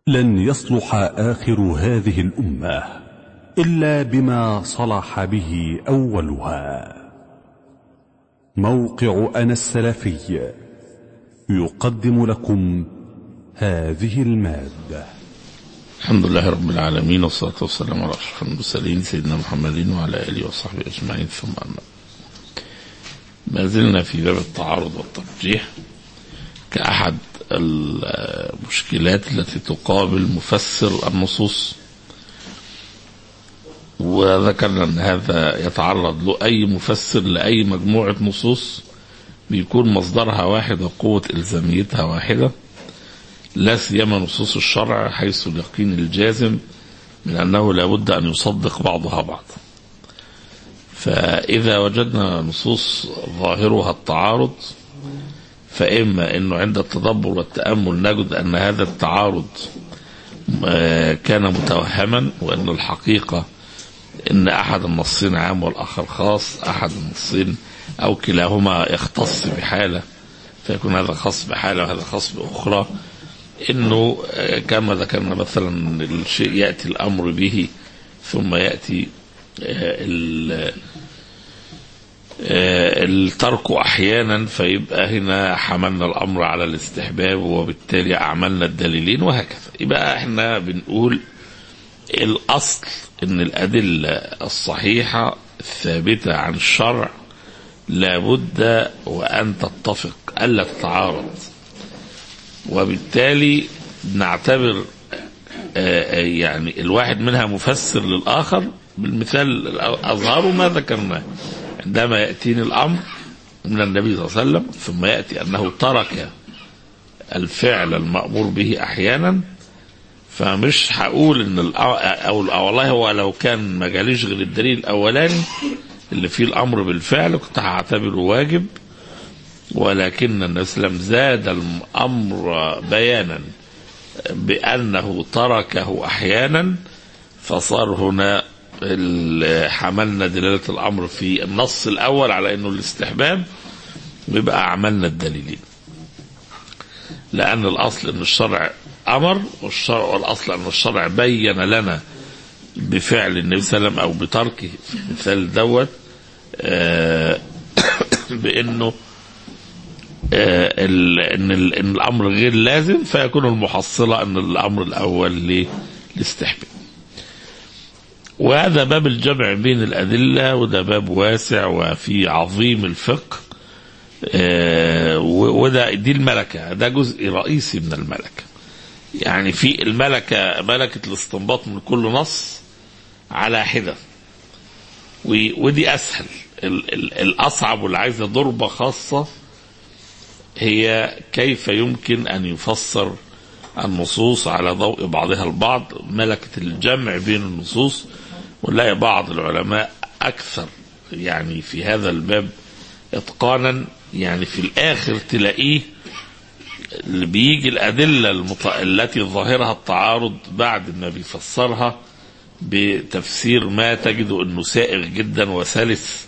لن يصلح آخر هذه الأمة إلا بما صلح به أولها موقع أنا السلفي يقدم لكم هذه المادة الحمد لله رب العالمين والصلاة والسلام على أشرف المرسلين سيدنا محمد وعلى آله وصحبه أجمعين ثم أما ما زلنا في باب التعارض والترجيح كأحد المشكلات التي تقابل مفسر النصوص وذكرنا أن هذا يتعرض له أي مفسر لأي مجموعة نصوص بيكون مصدرها واحد وقوة إلزاميتها واحدة لا سيما نصوص الشرع حيث اليقين الجازم من أنه لابد أن يصدق بعضها بعض فإذا وجدنا نصوص ظاهرها التعارض فإما أنه عند التدبر والتأمل نجد أن هذا التعارض كان متوهما وأن الحقيقة أن أحد النصين عام والآخر خاص أحد النصين أو كلاهما يختص بحالة فيكون هذا خاص بحالة وهذا خاص بأخرى انه كما ذكرنا مثلا الشيء ياتي الامر به ثم ياتي الترك احيانا فيبقى هنا حملنا الامر على الاستحباب وبالتالي اعملنا الدليلين وهكذا يبقى احنا بنقول الاصل ان الادله الصحيحه الثابته عن الشرع لابد وان تتفق الا تتعارض وبالتالي نعتبر يعني الواحد منها مفسر للآخر بالمثال أظهر ما ذكرناه عندما يأتيني الأمر من النبي صلى الله عليه وسلم ثم يأتي أنه ترك الفعل المأمور به أحيانا فمش هقول ان او والله هو لو كان ما جاليش غير الدليل الاولاني اللي فيه الامر بالفعل كنت هعتبره واجب ولكن النبي صلى الله عليه وسلم زاد الامر بيانا بانه تركه احيانا فصار هنا حملنا دلاله الامر في النص الاول على انه الاستحباب ويبقى عملنا الدليلين لان الاصل ان الشرع امر والشرع والاصل ان الشرع بين لنا بفعل النبي صلى الله عليه وسلم او بتركه في المثال دوت بانه ان ان الامر غير لازم فيكون المحصله ان الامر الاول للاستحباب. وهذا باب الجمع بين الادله وده باب واسع وفي عظيم الفقه وده دي الملكه ده جزء رئيسي من الملكه. يعني في الملكه ملكه الاستنباط من كل نص على حده. ودي اسهل الاصعب واللي عايزه ضربه خاصه هي كيف يمكن ان يفسر النصوص على ضوء بعضها البعض ملكه الجمع بين النصوص ونلاقي بعض العلماء اكثر يعني في هذا الباب اتقانا يعني في الاخر تلاقيه اللي بيجي الادله المط... التي ظاهرها التعارض بعد ما بيفسرها بتفسير ما تجد انه سائغ جدا وسلس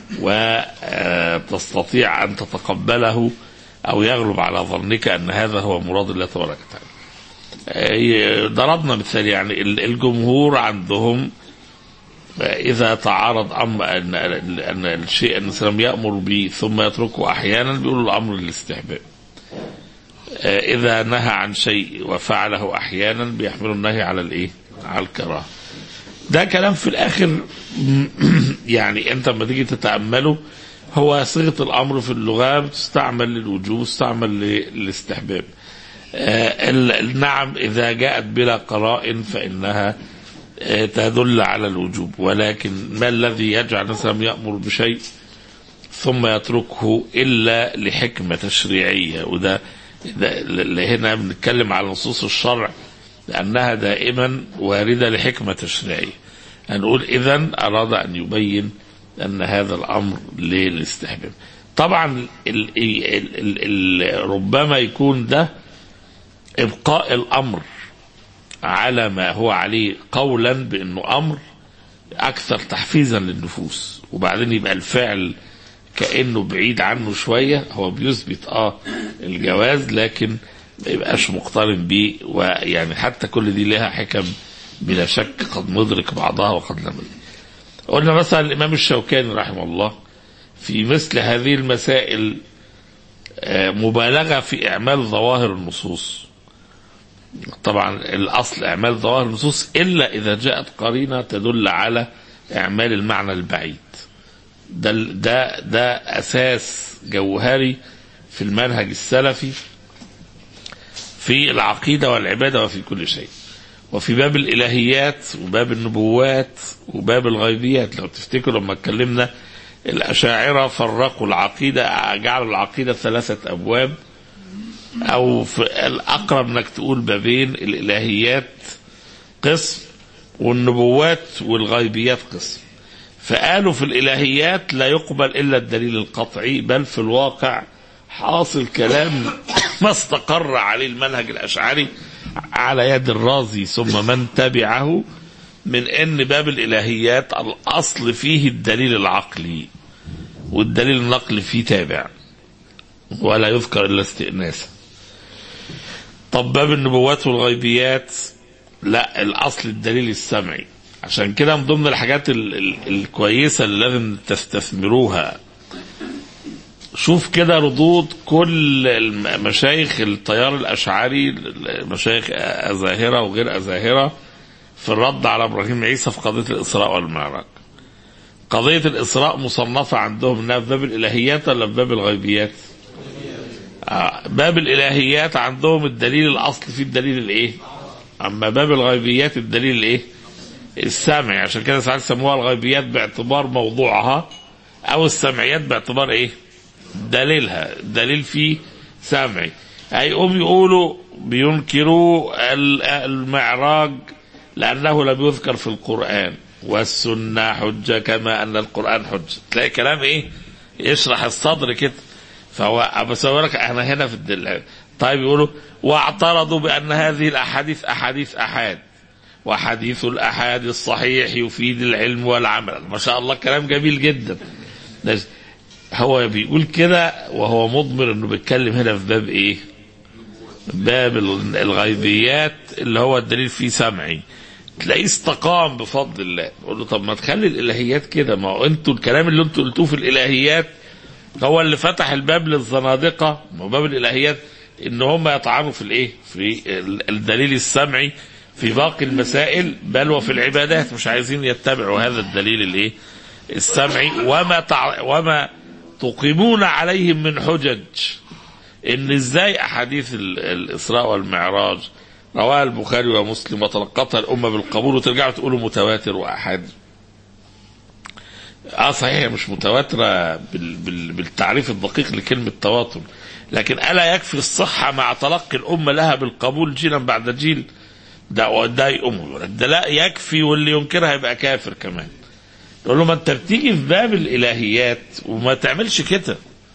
وتستطيع ان تتقبله او يغلب على ظنك ان هذا هو مراد الله تبارك وتعالى. ضربنا مثال يعني الجمهور عندهم اذا تعارض امر ان ان الشيء ان السلام يامر به ثم يتركه احيانا بيقولوا الامر للاستحباب. اذا نهى عن شيء وفعله احيانا بيحملوا النهي على الايه؟ على الكراهه. ده كلام في الاخر يعني انت لما تيجي تتامله هو صيغه الامر في اللغه بتستعمل للوجوب تستعمل للاستحباب. آه نعم اذا جاءت بلا قرائن فانها آه تدل على الوجوب ولكن ما الذي يجعل مثلا يامر بشيء ثم يتركه الا لحكمه تشريعيه وده اللي هنا بنتكلم على نصوص الشرع لانها دائما وارده لحكمه تشريعيه. هنقول اذا اراد ان يبين ان هذا الامر للاستحباب طبعا ال ال ال ربما يكون ده ابقاء الامر على ما هو عليه قولا بانه امر اكثر تحفيزا للنفوس وبعدين يبقى الفعل كانه بعيد عنه شويه هو بيثبت اه الجواز لكن ما يبقاش مقترن بيه ويعني حتى كل دي لها حكم بلا شك قد ندرك بعضها وقد لم ندرك قلنا مثلا الإمام الشوكاني رحمه الله في مثل هذه المسائل آه، مبالغة في إعمال ظواهر النصوص طبعا الأصل إعمال ظواهر النصوص إلا إذا جاءت قرينة تدل على إعمال المعنى البعيد ده ده ده أساس جوهري في المنهج السلفي في العقيدة والعبادة وفي كل شيء وفي باب الإلهيات وباب النبوات وباب الغيبيات لو تفتكروا لما اتكلمنا الأشاعرة فرقوا العقيدة جعلوا العقيدة ثلاثة أبواب أو في الأقرب إنك تقول بابين الإلهيات قسم والنبوات والغيبيات قسم فقالوا في الإلهيات لا يقبل إلا الدليل القطعي بل في الواقع حاصل كلام ما استقر عليه المنهج الأشعري على يد الرازي ثم من تبعه من ان باب الالهيات الاصل فيه الدليل العقلي والدليل النقلي فيه تابع ولا يذكر الا استئناسا طب باب النبوات والغيبيات لا الاصل الدليل السمعي عشان كده من ضمن الحاجات ال ال الكويسه اللي لازم تستثمروها شوف كده ردود كل المشايخ التيار الاشعري مشايخ ازاهره وغير ازاهره في الرد على ابراهيم عيسى في قضيه الاسراء والمعراج. قضيه الاسراء مصنفه عندهم انها في باب الالهيات ولا في باب الغيبيات؟ آه باب الالهيات عندهم الدليل الاصل فيه الدليل الايه؟ اما باب الغيبيات الدليل الايه؟ السمعي عشان كده ساعات سموها الغيبيات باعتبار موضوعها او السمعيات باعتبار ايه؟ دليلها دليل فيه سمعي هيقوم يقولوا بينكروا المعراج لأنه لم يذكر في القرآن والسنة حجة كما أن القرآن حجة تلاقي كلام إيه يشرح الصدر كده فهو بس لك احنا هنا في الدل طيب يقولوا واعترضوا بأن هذه الأحاديث أحاديث أحاد وحديث الأحاد الصحيح يفيد العلم والعمل ما شاء الله كلام جميل جدا هو بيقول كده وهو مضمر انه بيتكلم هنا في باب ايه باب الغيبيات اللي هو الدليل فيه سمعي تلاقيه استقام بفضل الله يقول له طب ما تخلي الالهيات كده ما هو انتوا الكلام اللي انتوا قلتوه في الالهيات هو اللي فتح الباب للزنادقه ما هو باب الالهيات ان هم يطعنوا في الايه في الدليل السمعي في باقي المسائل بل وفي العبادات مش عايزين يتبعوا هذا الدليل الايه السمعي وما تع... وما تقيمون عليهم من حجج ان ازاي احاديث الاسراء والمعراج رواها البخاري ومسلم وتلقتها الامه بالقبول وترجعوا تقولوا متواتر واحاد اه صحيح مش متواتره بال بال بالتعريف الدقيق لكلمه تواتر لكن الا يكفي الصحه مع تلقي الامه لها بالقبول جيلا بعد جيل ده ده يقوم ده لا يكفي واللي ينكرها يبقى كافر كمان يقول له ما انت بتيجي في باب الالهيات وما تعملش كده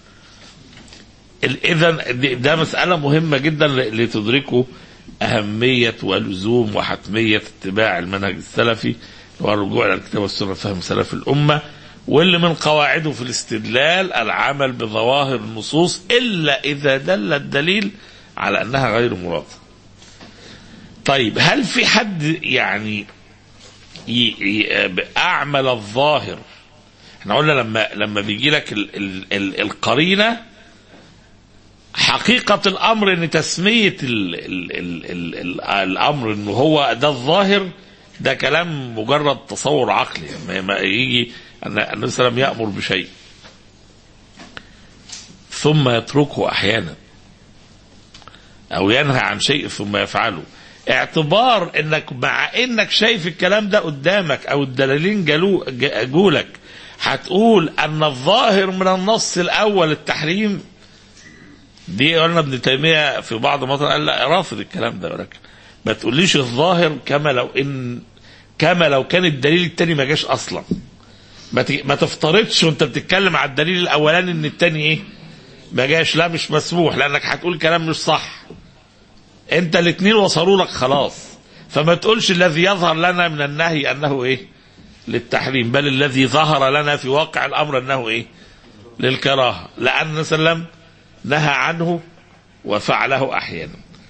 اذا ده مساله مهمه جدا لتدركوا اهميه ولزوم وحتميه اتباع المنهج السلفي والرجوع الى الكتاب والسنه فهم سلف الامه واللي من قواعده في الاستدلال العمل بظواهر النصوص الا اذا دل الدليل على انها غير مراده. طيب هل في حد يعني اعمل الظاهر احنا قلنا لما لما بيجي لك ال ال ال القرينه حقيقة الأمر أن تسمية ال ال ال ال ال الأمر أنه هو ده الظاهر ده كلام مجرد تصور عقلي ما يجي أن النبي صلى الله عليه وسلم يأمر بشيء ثم يتركه أحيانا أو ينهى عن شيء ثم يفعله اعتبار انك مع انك شايف الكلام ده قدامك او الدليلين جالو جولك هتقول ان الظاهر من النص الاول التحريم دي قلنا ابن تيميه في بعض المواطن قال لا رافض الكلام ده ولكن ما تقوليش الظاهر كما لو ان كما لو كان الدليل التاني ما جاش اصلا ما ما تفترضش وانت بتتكلم على الدليل الاولاني ان التاني ايه ما جاش لا مش مسموح لانك هتقول كلام مش صح انت الاثنين وصلوا لك خلاص فما تقولش الذي يظهر لنا من النهي انه ايه للتحريم بل الذي ظهر لنا في واقع الامر انه ايه للكراهه لان وسلم نهى عنه وفعله احيانا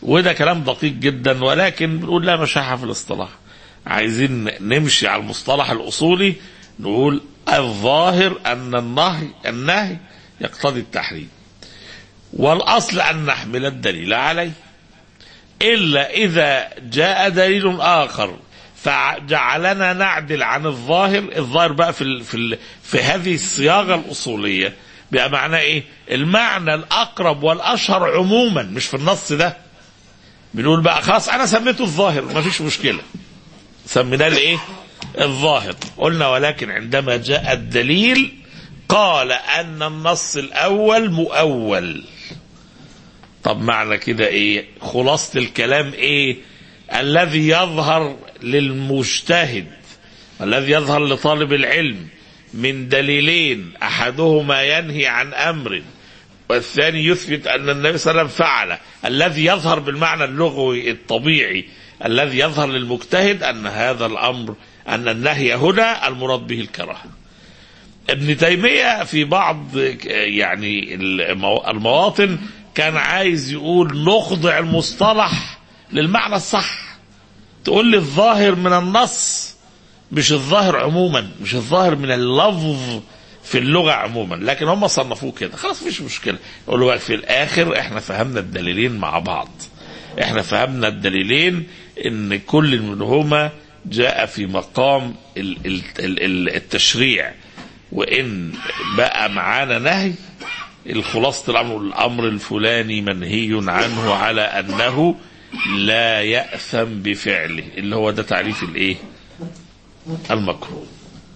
وده كلام دقيق جدا ولكن بنقول لا مشاحة في الاصطلاح عايزين نمشي على المصطلح الأصولي نقول الظاهر أن النهي النهي يقتضي التحريم والأصل أن نحمل الدليل عليه إلا إذا جاء دليل آخر فجعلنا نعدل عن الظاهر الظاهر بقى في ال في ال في هذه الصياغة الأصولية بقى معناه إيه المعنى الأقرب والأشهر عموما مش في النص ده بنقول بقى خلاص أنا سميته الظاهر ما فيش مشكلة سميناه الإيه الظاهر قلنا ولكن عندما جاء الدليل قال أن النص الأول مؤول طب معنى كده ايه خلاصة الكلام ايه الذي يظهر للمجتهد الذي يظهر لطالب العلم من دليلين احدهما ينهي عن امر والثاني يثبت ان النبي صلى الله عليه وسلم فعل الذي يظهر بالمعنى اللغوي الطبيعي الذي يظهر للمجتهد ان هذا الامر ان النهي هنا المراد به الكراهه ابن تيميه في بعض يعني المواطن كان عايز يقول نخضع المصطلح للمعنى الصح تقول لي الظاهر من النص مش الظاهر عموما مش الظاهر من اللفظ في اللغة عموما لكن هم صنفوه كده خلاص مفيش مشكلة يقولوا في الآخر احنا فهمنا الدليلين مع بعض احنا فهمنا الدليلين ان كل منهما جاء في مقام التشريع وان بقى معانا نهي الخلاصة الأمر الأمر الفلاني منهي عنه على أنه لا يأثم بفعله اللي هو ده تعريف الإيه المكروه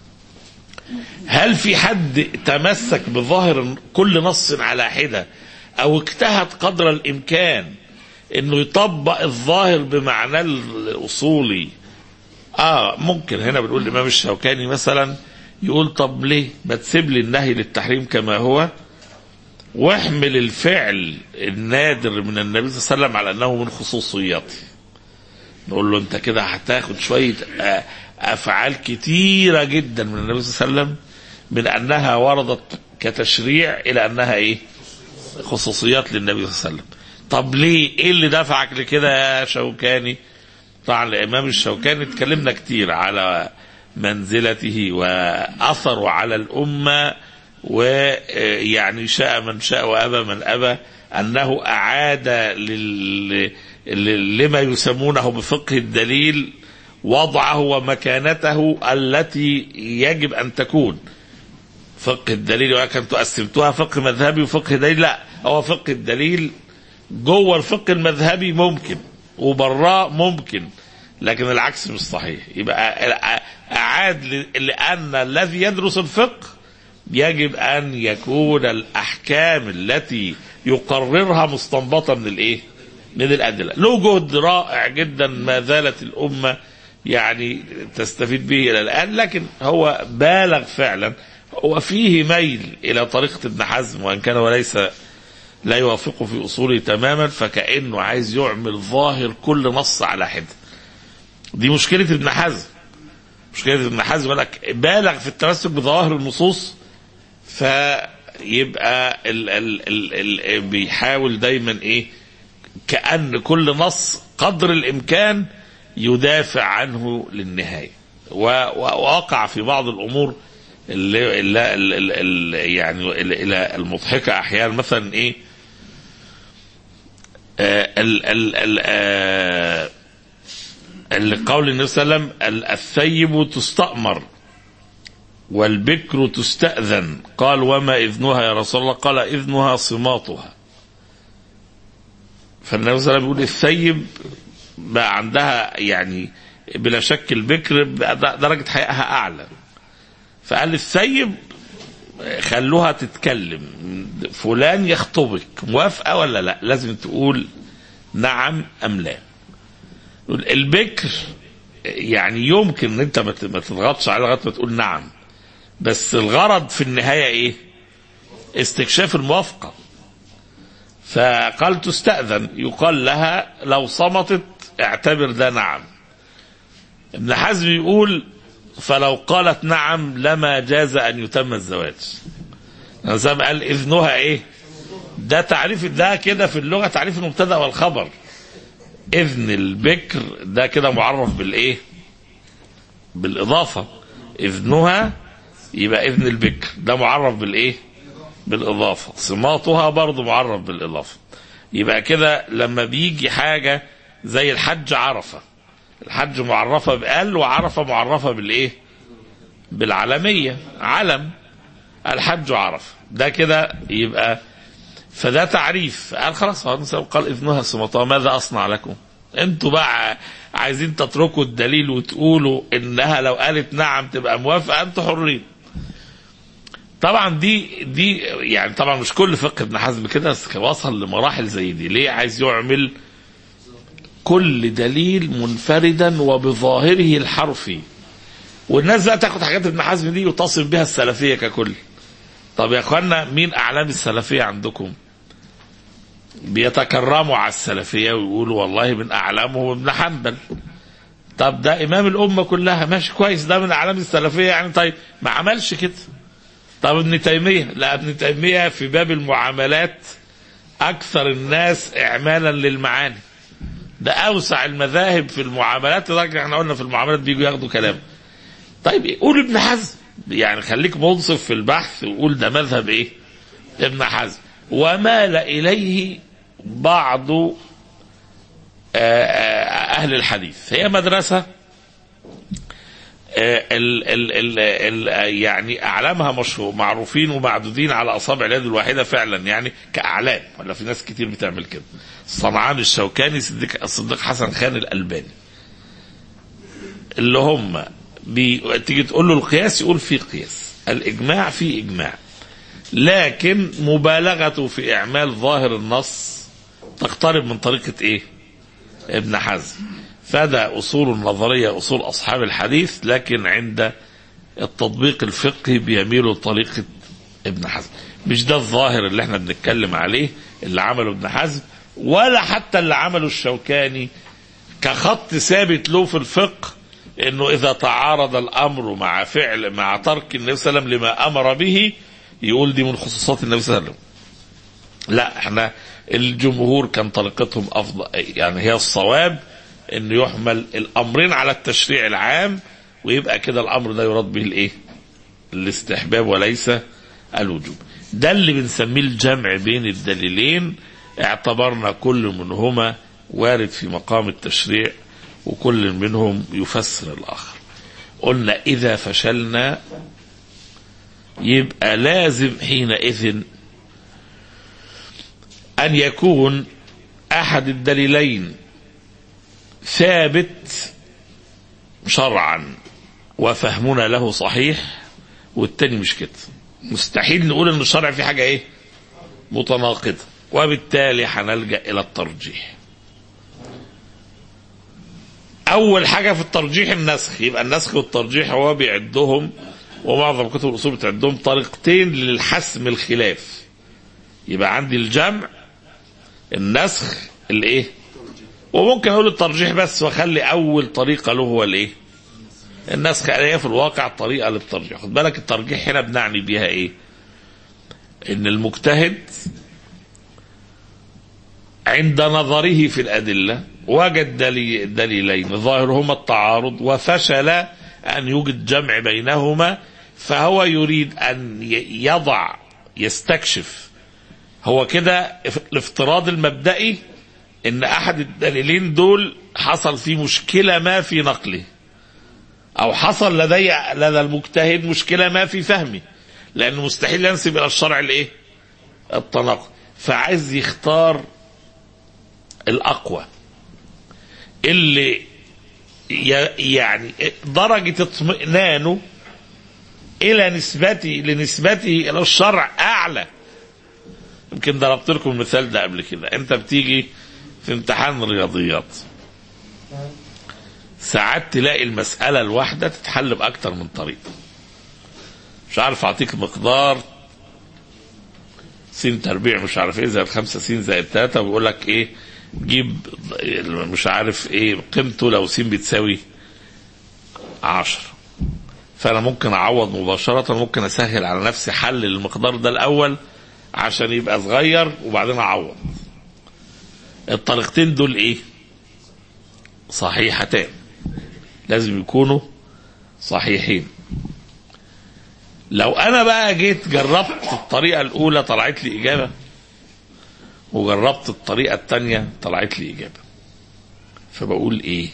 هل في حد تمسك بظاهر كل نص على حدة أو اجتهد قدر الإمكان إنه يطبق الظاهر بمعناه الأصولي آه ممكن هنا بنقول الإمام الشوكاني مثلا يقول طب ليه ما تسيب لي النهي للتحريم كما هو واحمل الفعل النادر من النبي صلى الله عليه وسلم على انه من خصوصياته نقول له انت كده هتاخد شويه افعال كتيره جدا من النبي صلى الله عليه وسلم من انها وردت كتشريع الى انها ايه خصوصيات للنبي صلى الله عليه وسلم طب ليه ايه اللي دفعك لكده يا شوكاني طبعا الامام الشوكاني اتكلمنا كتير على منزلته واثره على الامه ويعني شاء من شاء وابى من ابى انه اعاد لل... لما يسمونه بفقه الدليل وضعه ومكانته التي يجب ان تكون فقه الدليل ولكن قسمتوها فقه مذهبي وفقه دليل لا هو فقه الدليل جوه الفقه المذهبي ممكن وبراه ممكن لكن العكس مش صحيح يبقى اعاد لان الذي يدرس الفقه يجب ان يكون الاحكام التي يقررها مستنبطه من الايه؟ من الادله، له جهد رائع جدا ما زالت الامه يعني تستفيد به الى الان لكن هو بالغ فعلا هو فيه ميل الى طريقه ابن حزم وان كان وليس لا يوافقه في اصوله تماما فكانه عايز يعمل ظاهر كل نص على حده. دي مشكله ابن حزم. مشكله ابن حزم لك بالغ في التمسك بظواهر النصوص فيبقى ال ال ال ال بيحاول دايما ايه كأن كل نص قدر الإمكان يدافع عنه للنهاية ووقع في بعض الأمور اللي, اللي, اللي, اللي يعني اللي المضحكة أحيانا مثلا إيه آه ال ال ال آه اللي قول النبي صلى الله عليه وسلم الثيب تستأمر والبكر تستأذن قال وما إذنها يا رسول الله قال إذنها صماتها فالنبي صلى الله عليه وسلم يقول الثيب بقى عندها يعني بلا شك البكر بقى درجة حيائها أعلى فقال الثيب خلوها تتكلم فلان يخطبك موافقة ولا لا لازم تقول نعم أم لا البكر يعني يمكن ان انت ما تضغطش على لغايه ما تقول نعم بس الغرض في النهايه ايه؟ استكشاف الموافقه فقال تستأذن يقال لها لو صمتت اعتبر ده نعم ابن حزم يقول فلو قالت نعم لما جاز ان يتم الزواج زي قال اذنها ايه ده تعريف ده كده في اللغه تعريف المبتدا والخبر اذن البكر ده كده معرف بالايه بالاضافه اذنها يبقى اذن البكر ده معرف بالايه بالاضافه صماتها برضه معرف بالاضافه يبقى كده لما بيجي حاجه زي الحج عرفه الحج معرفه بقال وعرفه معرفه بالايه بالعلميه علم الحج عرفه ده كده يبقى فده تعريف قال خلاص هو قال اذنها صمتها ماذا اصنع لكم انتوا بقى عايزين تتركوا الدليل وتقولوا انها لو قالت نعم تبقى موافقه انتوا حرين طبعا دي دي يعني طبعا مش كل فقه ابن حزم كده بس وصل لمراحل زي دي ليه عايز يعمل كل دليل منفردا وبظاهره الحرفي والناس بقى تاخد حاجات ابن حزم دي وتصف بها السلفيه ككل طب يا اخوانا مين اعلام السلفيه عندكم بيتكرموا على السلفيه ويقولوا والله من اعلامهم ابن حنبل طب ده امام الامه كلها ماشي كويس ده من اعلام السلفيه يعني طيب ما عملش كده طب ابن تيميه لا ابن تيميه في باب المعاملات اكثر الناس اعمالا للمعاني ده اوسع المذاهب في المعاملات لدرجه احنا قلنا في المعاملات بيجوا ياخدوا كلام طيب قول ابن حزم يعني خليك منصف في البحث وقول ده مذهب ايه ابن حزم ومال اليه بعض اهل الحديث هي مدرسه ال ال ال ال يعني اعلامها مشهور معروفين ومعدودين على اصابع اليد الواحده فعلا يعني كاعلام ولا في ناس كتير بتعمل كده صنعان الشوكاني صديق الصديق حسن خان الالباني اللي هم بي... تيجي تقول له القياس يقول في قياس الاجماع في اجماع لكن مبالغته في اعمال ظاهر النص تقترب من طريقه ايه ابن حزم فده اصول النظريه اصول اصحاب الحديث لكن عند التطبيق الفقهي بيميلوا لطريقه ابن حزم مش ده الظاهر اللي احنا بنتكلم عليه اللي عمله ابن حزم ولا حتى اللي عمله الشوكاني كخط ثابت له في الفقه انه اذا تعارض الامر مع فعل مع ترك النبي صلى الله عليه وسلم لما امر به يقول دي من خصوصات النبي صلى الله عليه وسلم لا احنا الجمهور كان طريقتهم افضل يعني هي الصواب انه يحمل الامرين على التشريع العام ويبقى كده الامر ده يراد به الايه الاستحباب وليس الوجوب ده اللي بنسميه الجمع بين الدليلين اعتبرنا كل منهما وارد في مقام التشريع وكل منهم يفسر الاخر قلنا اذا فشلنا يبقى لازم حينئذ ان يكون احد الدليلين ثابت شرعا وفهمنا له صحيح والتاني مش كده مستحيل نقول ان الشرع في حاجه ايه متناقضه وبالتالي هنلجا الى الترجيح اول حاجه في الترجيح النسخ يبقى النسخ والترجيح هو بيعدهم ومعظم كتب الاصول بتعدهم طريقتين للحسم الخلاف يبقى عندي الجمع النسخ الايه وممكن اقول الترجيح بس واخلي اول طريقه له هو الايه النسخ هي في الواقع طريقه للترجيح خد بالك الترجيح هنا بنعني بيها ايه ان المجتهد عند نظره في الادله وجد دلي دليلين ظاهرهما التعارض وفشل ان يوجد جمع بينهما فهو يريد ان يضع يستكشف هو كده الافتراض المبدئي ان احد الدليلين دول حصل فيه مشكله ما في نقله او حصل لدي لدى المجتهد مشكله ما في فهمه لانه مستحيل ينسب الى الشرع الايه التناقض فعايز يختار الاقوى اللي يعني درجه اطمئنانه الى نسبته لنسبته الى الشرع اعلى يمكن ضربت لكم المثال ده قبل كده انت بتيجي في امتحان الرياضيات ساعات تلاقي المسألة الواحدة تتحل بأكتر من طريقة مش عارف أعطيك مقدار سين تربيع مش عارف ايه زائد خمسة سين زائد تلاتة ويقول لك ايه جيب مش عارف ايه قيمته لو سين بتساوي عشر فأنا ممكن أعوض مباشرة ممكن أسهل على نفسي حل المقدار ده الأول عشان يبقى صغير وبعدين أعوض الطريقتين دول ايه صحيحتان لازم يكونوا صحيحين لو انا بقى جيت جربت الطريقه الاولى طلعت لي اجابه وجربت الطريقه الثانيه طلعت لي اجابه فبقول ايه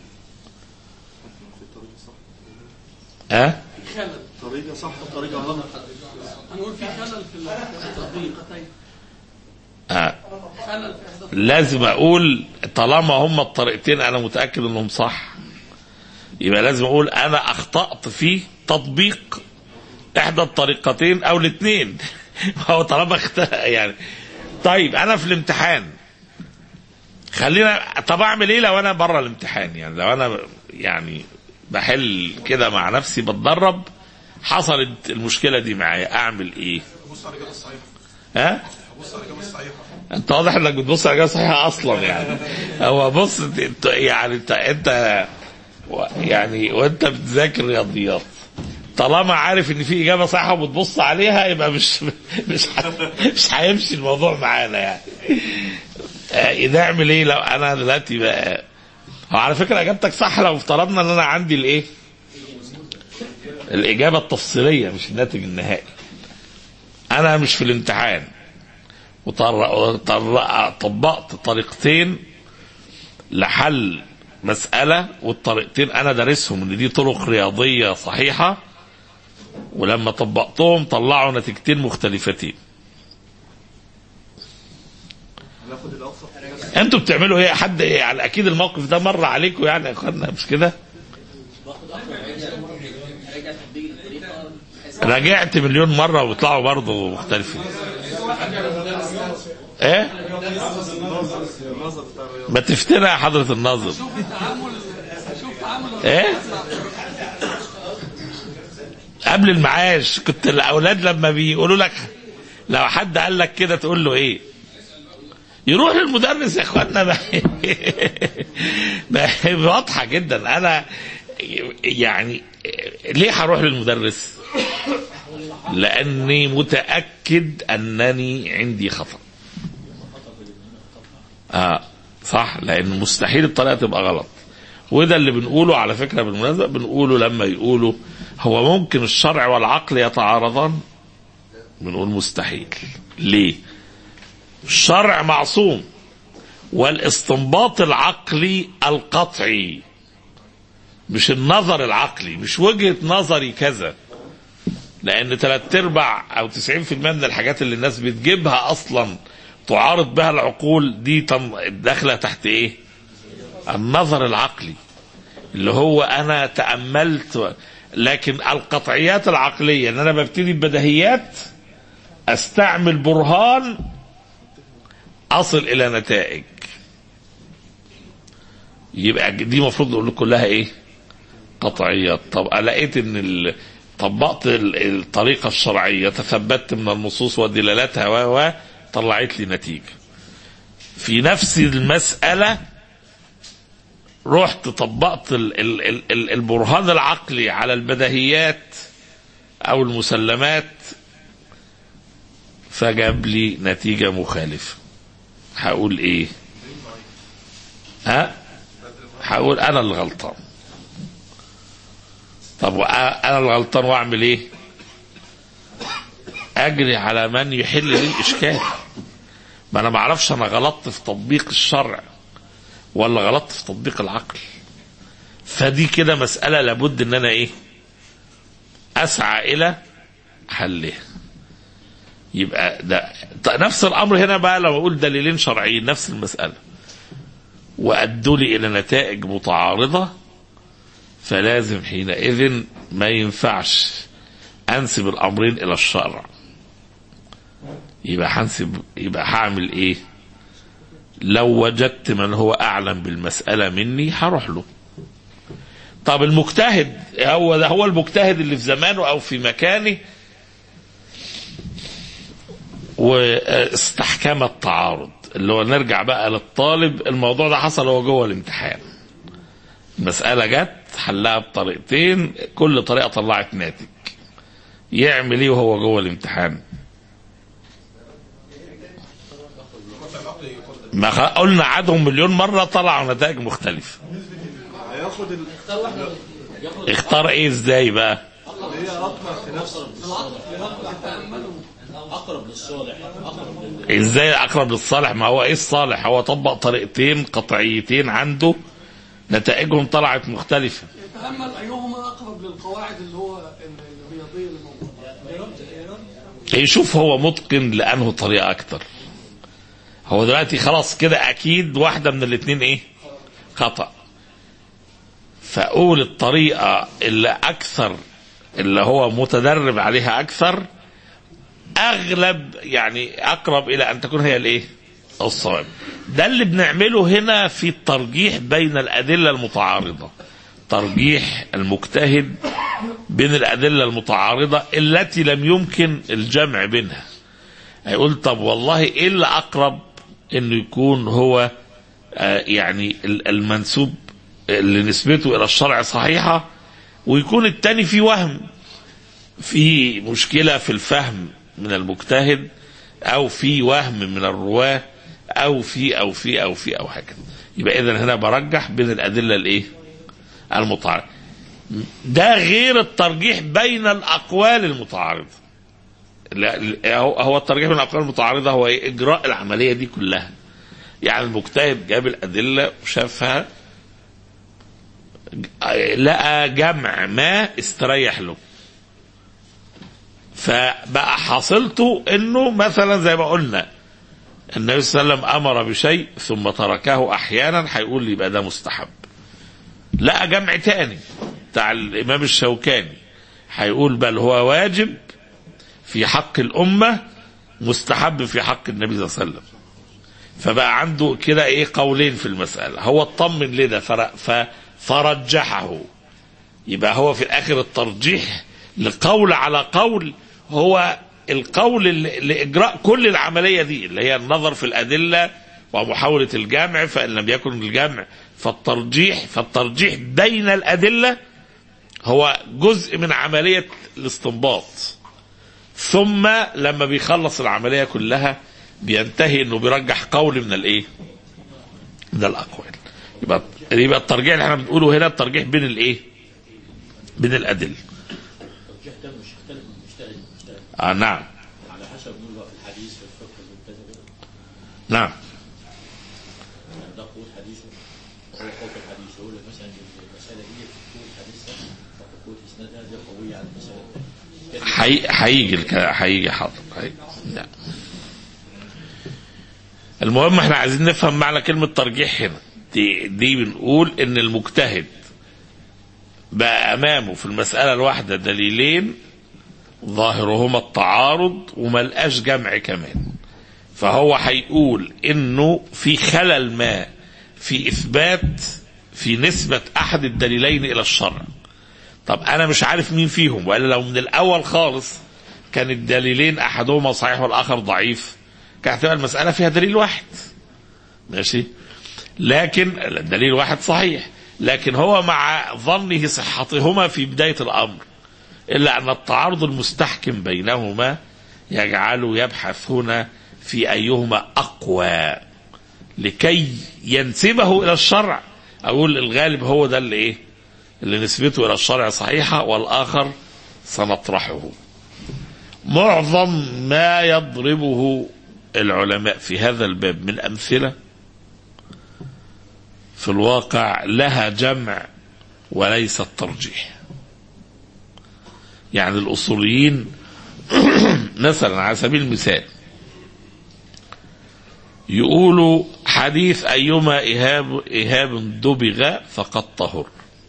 ها أه؟ طريقة صح وطريقة غلط هنقول في خلل في التطبيقتين آه. خلل في احدى لازم اقول طالما هم الطريقتين انا متاكد انهم صح يبقى لازم اقول انا اخطات في تطبيق احدى الطريقتين او الاثنين هو طالما اخت... يعني طيب انا في الامتحان خلينا طب اعمل ايه لو انا بره الامتحان يعني لو انا يعني بحل كده مع نفسي بتدرب حصلت المشكله دي معايا اعمل ايه بص على الإجابة الصحيحة ها بص على الإجابة الصحيحة انت واضح انك بتبص على الاجابه الصحيحه اصلا يعني هو بص انت يعني انت انت و- يعني وانت بتذاكر رياضيات طالما عارف ان في اجابه صحيحه وبتبص عليها يبقى مش مش ه- مش هيمشي الموضوع معانا يعني آه، نعمل ايه لو انا دلوقتي بقى هو على فكره اجابتك صح لو افترضنا ان انا عندي الايه الاجابه التفصيليه مش الناتج النهائي انا مش في الامتحان وطر- طر- طبقت طريقتين لحل مسألة والطريقتين أنا دارسهم إن دي طرق رياضية صحيحة ولما طبقتهم طلعوا نتيجتين مختلفتين هناخد الأوسط انتوا بتعملوا ايه حد يعني اكيد الموقف ده مر عليكم يعني يا اخوانا مش كده راجعت مليون مره وبيطلعوا برضه مختلفين ايه النظر بتاع الرياضة ما تفتنا يا حضره الناظر شوف تعامل شوف تعامل ايه قبل المعاش كنت الاولاد لما بيقولوا لك لو حد قال لك كده تقول له ايه يروح للمدرس يا اخوانا ما ما هي واضحه جدا انا يعني ليه هروح للمدرس لاني متاكد انني عندي خطا اه صح لان مستحيل الطريقه تبقى غلط وده اللي بنقوله على فكره بالمناسبه بنقوله لما يقولوا هو ممكن الشرع والعقل يتعارضان بنقول مستحيل ليه الشرع معصوم والاستنباط العقلي القطعي مش النظر العقلي مش وجهة نظري كذا لان ثلاث ارباع او 90% من الحاجات اللي الناس بتجيبها اصلا تعارض بها العقول دي تم- داخله تحت ايه النظر العقلي اللي هو انا تاملت و- لكن القطعيات العقليه ان انا ببتدي ببديهيات استعمل برهان اصل الى نتائج يبقى دي المفروض نقول كلها ايه قطعيات طب لقيت ان ال... طبقت ال- الطريقه الشرعيه تثبت من النصوص ودلالاتها و و طلعت لي نتيجه في نفس المساله رحت طبقت ال ال ال ال البرهان العقلي على البديهيات او المسلمات فجاب لي نتيجة مخالفة هقول ايه ها هقول انا اللي غلطان طب وأ- انا الغلطان واعمل ايه اجري على من يحل لي الاشكال ما انا ما اعرفش انا غلطت في تطبيق الشرع ولا غلطت في تطبيق العقل فدي كده مسألة لابد ان انا ايه اسعى الى حلها يبقى ده ط- نفس الامر هنا بقى لو اقول دليلين شرعيين نفس المسألة وادوا لي الى نتائج متعارضة فلازم حينئذ ما ينفعش انسب الامرين الى الشرع يبقى هنسب يبقى هعمل ايه لو وجدت من هو اعلم بالمساله مني هروح له طب المجتهد هو ده هو المجتهد اللي في زمانه او في مكانه واستحكام التعارض اللي هو نرجع بقى للطالب الموضوع ده حصل هو جوه الامتحان المسألة جت حلها بطريقتين كل طريقة طلعت ناتج يعمل ايه وهو جوه الامتحان ما خ- قلنا عادهم مليون مرة طلعوا نتائج مختلفة هياخد ال- اختار ايه ازاي بقى اللي هي اطمع في نفسه ازاي اقرب للصالح ما هو ايه الصالح هو طبق طريقتين قطعيتين عنده نتائجهم طلعت مختلفة يتأمل أيهما أقرب للقواعد اللي هو الرياضية اللي موجودة يشوف هو متقن لانه طريقه اكتر هو دلوقتي خلاص كده اكيد واحده من الاثنين ايه خطا فاقول الطريقه اللي اكثر اللي هو متدرب عليها اكثر اغلب يعني اقرب الى ان تكون هي الايه الصواب ده اللي بنعمله هنا في الترجيح بين الادله المتعارضه ترجيح المجتهد بين الأدلة المتعارضة التي لم يمكن الجمع بينها هيقول طب والله إيه اللي أقرب إنه يكون هو آه، يعني ال- المنسوب اللي نسبته إلى الشرع صحيحة ويكون التاني في وهم في مشكلة في الفهم من المجتهد أو في وهم من الرواة أو في أو في أو في أو هكذا يبقى إذا هنا برجح بين الأدلة الإيه؟ المتعارضة ده غير الترجيح بين الأقوال المتعارضة لا لا، هو هو الترجيح بين الأقوال المتعارضة هو إيه؟ إجراء العملية دي كلها يعني المجتهد جاب الأدلة وشافها لقى جمع ما استريح له فبقى حاصلته انه مثلا زي ما قلنا النبي صلى الله عليه وسلم امر بشيء ثم تركه احيانا هيقول لي يبقى ده مستحب لقى جمع تاني بتاع الامام الشوكاني هيقول بل هو واجب في حق الامه مستحب في حق النبي صلى الله عليه وسلم فبقى عنده كده ايه قولين في المساله هو اطمن لده فر- ف- فرجحه يبقى هو في الاخر الترجيح لقول على قول هو القول اللي- لاجراء كل العمليه دي اللي هي النظر في الادله ومحاوله الجمع فان لم يكن الجمع فالترجيح فالترجيح بين الادله هو جزء من عمليه الاستنباط ثم لما بيخلص العمليه كلها بينتهي انه بيرجح قول من الايه؟ من الاقوال يبقى يبقى الترجيح اللي احنا بنقوله هنا الترجيح بين الايه؟ بين الادله آه نعم على حسب نقول في الحديث في الفقه المبتدئ نعم ده قوة حديثه هو قوة الحديث يقول لك مثلا المسألة دي قوة حديثها وقوة إسنادها دي قوية على المسألة الثانية حي... هيجي الك... هيجي حاضر هي... لا. المهم احنا عايزين نفهم معنى كلمة ترجيح هنا دي, دي بنقول ان المجتهد بقى امامه في المسألة الواحدة دليلين ظاهرهما التعارض وملقاش جمع كمان فهو هيقول انه في خلل ما في اثبات في نسبة احد الدليلين الى الشرع طب انا مش عارف مين فيهم والا لو من الاول خالص كان الدليلين احدهما صحيح والاخر ضعيف كانت هتبقى المساله فيها دليل واحد ماشي لكن الدليل واحد صحيح لكن هو مع ظنه صحتهما في بدايه الامر الا ان التعارض المستحكم بينهما يجعله يبحث هنا في ايهما اقوى لكي ينسبه الى الشرع اقول الغالب هو ده اللي ايه اللي نسبته الى الشرع صحيحه والاخر سنطرحه معظم ما يضربه العلماء في هذا الباب من امثله في الواقع لها جمع وليس الترجيح يعني الاصوليين مثلا على سبيل المثال يقولوا حديث ايما اهاب اهاب دبغ فقد طهر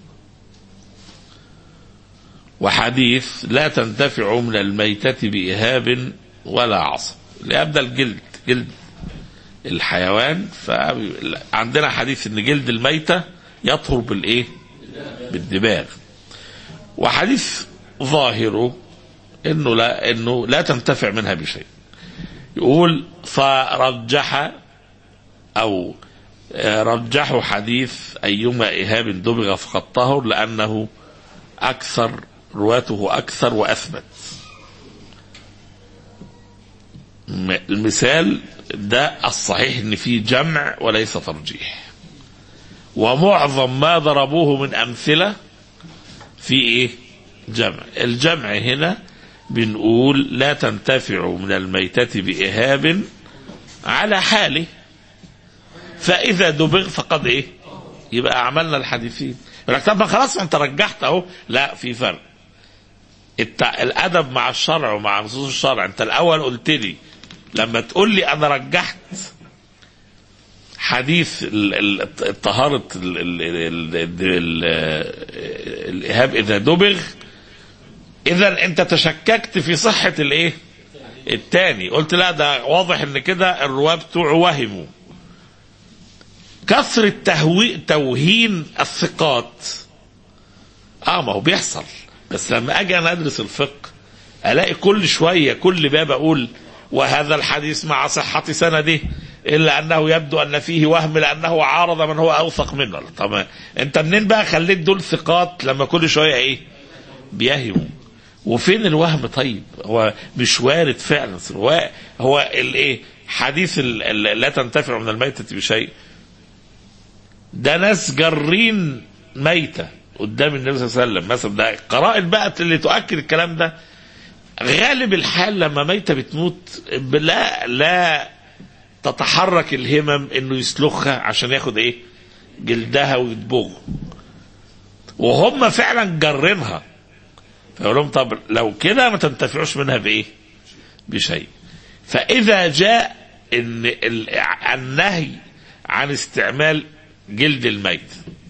وحديث لا تنتفع من الميتة بإهاب ولا عصب الإهاب ده الجلد جلد الحيوان فعندنا حديث ان جلد الميتة يطهر بالايه بالدماغ وحديث ظاهره انه لا انه لا تنتفع منها بشيء يقول فرجح او رجحوا حديث ايما اهاب دبغ فقد طهر لانه اكثر رواته اكثر واثبت م- المثال ده الصحيح ان فيه جمع وليس ترجيح ومعظم ما ضربوه من امثله في ايه جمع الجمع هنا بنقول لا تنتفع من الميتة بإهاب على حاله فإذا دبغ فقد إيه يبقى عملنا الحديثين يقول لك طب ما خلاص انت رجحت اهو لا في فرق الت... الادب مع الشرع ومع نصوص الشرع انت الاول قلت لي لما تقول لي انا رجحت حديث ال- ال- الطهارة ال- ال- ال- ال- ال- الإهاب إذا دبغ إذا أنت تشككت في صحة الإيه؟ التاني قلت لا ده واضح إن كده الرواة بتوعه وهموا كثرة تهوي توهين الثقات اه ما هو بيحصل بس لما اجي انا ادرس الفقه الاقي كل شويه كل باب اقول وهذا الحديث مع صحه سنده الا انه يبدو ان فيه وهم لانه عارض من هو اوثق منه طب انت منين بقى خليت دول ثقات لما كل شويه ايه بيهموا وفين الوهم طيب هو مش وارد فعلا هو هو الايه حديث ال- ال- لا تنتفع من الميتة بشيء ده ناس جارين ميتة قدام النبي صلى الله عليه وسلم مثلا ده قرائن بقى اللي تؤكد الكلام ده غالب الحال لما ميتة بتموت لا لا تتحرك الهمم انه يسلخها عشان ياخد ايه جلدها ويدبغه وهم فعلا جرينها فيقول لهم طب لو كده ما تنتفعوش منها بايه بشيء فاذا جاء ان ال- النهي عن استعمال جلد الميت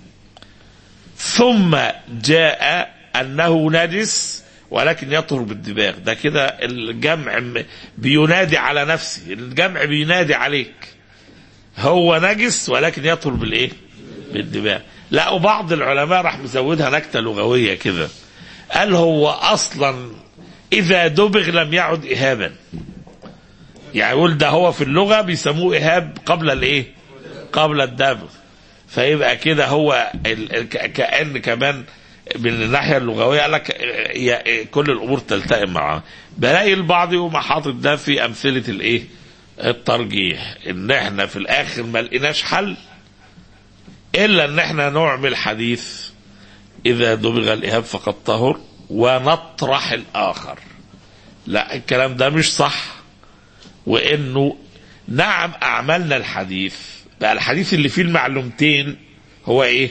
ثم جاء انه نجس ولكن يطهر بالدباغ ده كده الجمع م- بينادي على نفسه الجمع بينادي عليك هو نجس ولكن يطهر بالايه بالدباغ لا وبعض العلماء راح مزودها نكته لغويه كده قال هو اصلا اذا دبغ لم يعد اهابا يعني يقول ده هو في اللغه بيسموه اهاب قبل الايه قبل الدبغ فيبقى كده هو ال- ال- ك- كأن كمان من الناحية اللغوية قال لك هي كل الأمور تلتئم معها بلاقي البعض يقوم حاطط ده في أمثلة الإيه الترجيح إن إحنا في الآخر ما لقيناش حل إلا إن إحنا نعمل حديث إذا دبغ الإهاب فقد طهر ونطرح الآخر لا الكلام ده مش صح وإنه نعم أعملنا الحديث بقى الحديث اللي فيه المعلومتين هو ايه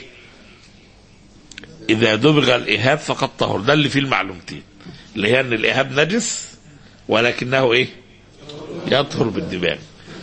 اذا دبغ الاهاب فقد طهر ده اللي فيه المعلومتين اللي هي ان الاهاب نجس ولكنه ايه يطهر بالدماغ